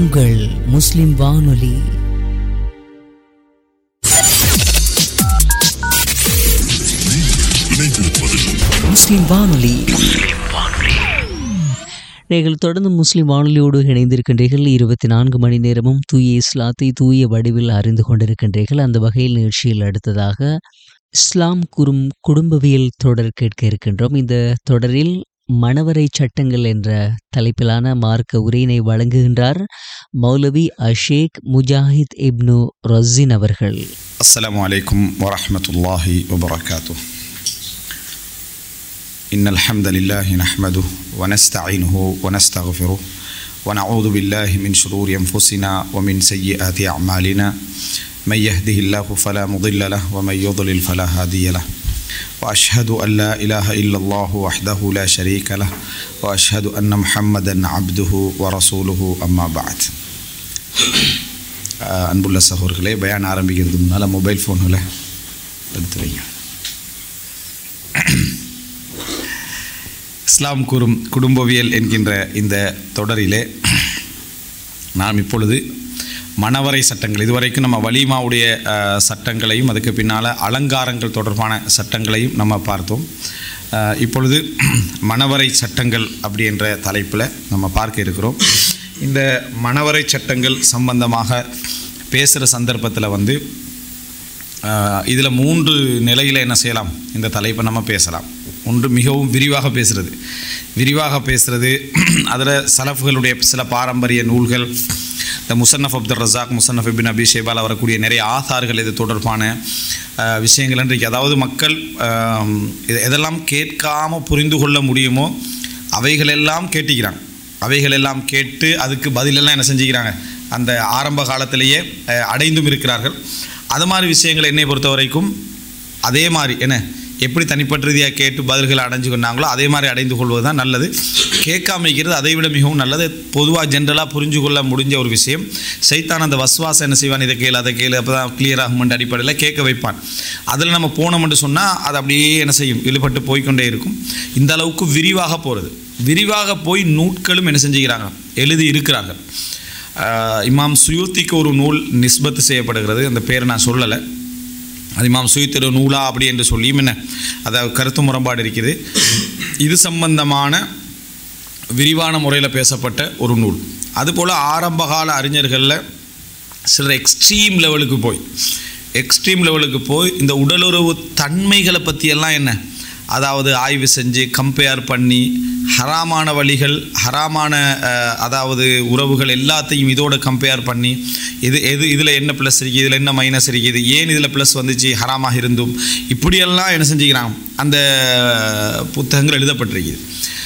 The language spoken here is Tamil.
உங்கள் முஸ்லிம் வானொலி முஸ்லிம் வானொலி நீங்கள் தொடர்ந்து முஸ்லிம் வானொலியோடு இணைந்திருக்கின்றீர்கள் இருபத்தி நான்கு மணி நேரமும் தூய இஸ்லாத்தை தூய வடிவில் அறிந்து கொண்டிருக்கின்றீர்கள் அந்த வகையில் நிகழ்ச்சியில் அடுத்ததாக இஸ்லாம் குறும் குடும்பவியல் தொடர் கேட்க இருக்கின்றோம் இந்த தொடரில் மணவரை சட்டங்கள் என்ற தலைப்பிலான மார்க்க உரையினை வழங்குகின்றார் மௌலவி அஷேக் முஜாஹித் இப்னு ரஸின் அவர்கள் السلام عليكم ورحمة الله وبركاته إن الحمد لله نحمده ونستعينه ونستغفره ونعوذ بالله من شرور أنفسنا ومن سيئات أعمالنا من يهده الله فلا مضل له ومن يضلل فلا هادي له وأشهد أن لا إله إلا الله وحده لا شريك له وأشهد أن محمدا عبده ورسوله أما بعد அஹ் அன்புள்ள சகோதரர்களே பயான் ஆரம்பிக்கிறது முன்னால் மொபைல் ஃபோன்களை எடுத்து வைங்க இஸ்லாம் கூறும் குடும்பவியல் என்கின்ற இந்த தொடரிலே நாம் இப்பொழுது மணவரை சட்டங்கள் இதுவரைக்கும் நம்ம வலிமாவுடைய அஹ், சட்டங்களையும் அதுக்கு பின்னால் அலங்காரங்கள் தொடர்பான சட்டங்களையும் நம்ம பார்த்தோம் அஹ், இப்பொழுது மணவரை சட்டங்கள் அப்படி என்ற தலைப்பில் நம்ம பார்க்க இருக்கிறோம் இந்த மணவரை சட்டங்கள் சம்பந்தமாக பேசுகிற சந்தர்ப்பத்தில் வந்து இதில் மூன்று நிலையில் என்ன செய்யலாம் இந்த தலைப்பை நம்ம பேசலாம் ஒன்று மிகவும் விரிவாக பேசுகிறது விரிவாக பேசுகிறது அதில் சலஃப்களுடைய சில பாரம்பரிய நூல்கள் இந்த முசன்னஃப் அப்துல் ரசாக் முசன்னஃப் பின் அபி ஷேபால் வரக்கூடிய நிறைய ஆதார்கள் இது தொடர்பான அஹ், விஷயங்கள் இன்றைக்கு அதாவது மக்கள் அஹ், இது எதெல்லாம் கேட்காமல் புரிந்து கொள்ள முடியுமோ அவைகளெல்லாம் கேட்டிக்கிறாங்க அவைகளெல்லாம் கேட்டு அதுக்கு பதிலெல்லாம் என்ன செஞ்சுக்கிறாங்க அந்த ஆரம்ப காலத்திலேயே அஹ், அடைந்தும் இருக்கிறார்கள் அது மாதிரி விஷயங்கள் என்னை பொறுத்த வரைக்கும் அதே மாதிரி என்ன எப்படி தனிப்பட்ட ரீதியாக கேட்டு பதில்களை அடைஞ்சு கொண்டாங்களோ அதே மாதிரி அடைந்து கொள்வது தான் நல்லது கேட்காம இருக்கிறது அதை விட மிகவும் நல்லது பொதுவாக ஜென்ரலாக புரிஞ்சு கொள்ள முடிஞ்ச ஒரு விஷயம் சைத்தான் அந்த வஸ்வாசம் என்ன செய்வான் இதை கேளு அதை கேளு அப்போ தான் கிளியர் ஆகுமென்ற அடிப்படையில் கேட்க வைப்பான் அதில் நம்ம போனோம்னு சொன்னால் அது அப்படியே என்ன செய்யும் இழுபட்டு போய்க்கொண்டே இருக்கும் இந்த அளவுக்கு விரிவாக போகிறது விரிவாக போய் நூட்களும் என்ன செஞ்சுக்கிறாங்க எழுதி இருக்கிறாங்க ஆஹ் இமாம் சுயூத்திக்கு ஒரு நூல் நிஸ்பத்து செய்யப்படுகிறது அந்த பேரை நான் சொல்லலை அது இமாம் சுயூத்திர நூலா அப்படி என்று சொல்லியும் என்ன அதாவது கருத்து முரண்பாடு இருக்குது இது சம்பந்தமான விரிவான முறையில் பேசப்பட்ட ஒரு நூல் அதுபோல் ஆரம்பகால அறிஞர்களில் சிலர் எக்ஸ்ட்ரீம் லெவலுக்கு போய் எக்ஸ்ட்ரீம் லெவலுக்கு போய் இந்த உடலுறவு தன்மைகளை பற்றியெல்லாம் என்ன அதாவது ஆய்வு செஞ்சு கம்பேர் பண்ணி ஹராமான வழிகள் ஹராமான அஹ், அதாவது உறவுகள் எல்லாத்தையும் இதோட கம்பேர் பண்ணி இது எது இதில் என்ன ப்ளஸ் இருக்குது இதில் என்ன மைனஸ் இருக்குது ஏன் இதில் ப்ளஸ் வந்துச்சு ஹராமாக இருந்தும் இப்படியெல்லாம் என்ன செஞ்சுக்கிறாங்க அந்த புத்தகங்கள் எழுதப்பட்டிருக்குது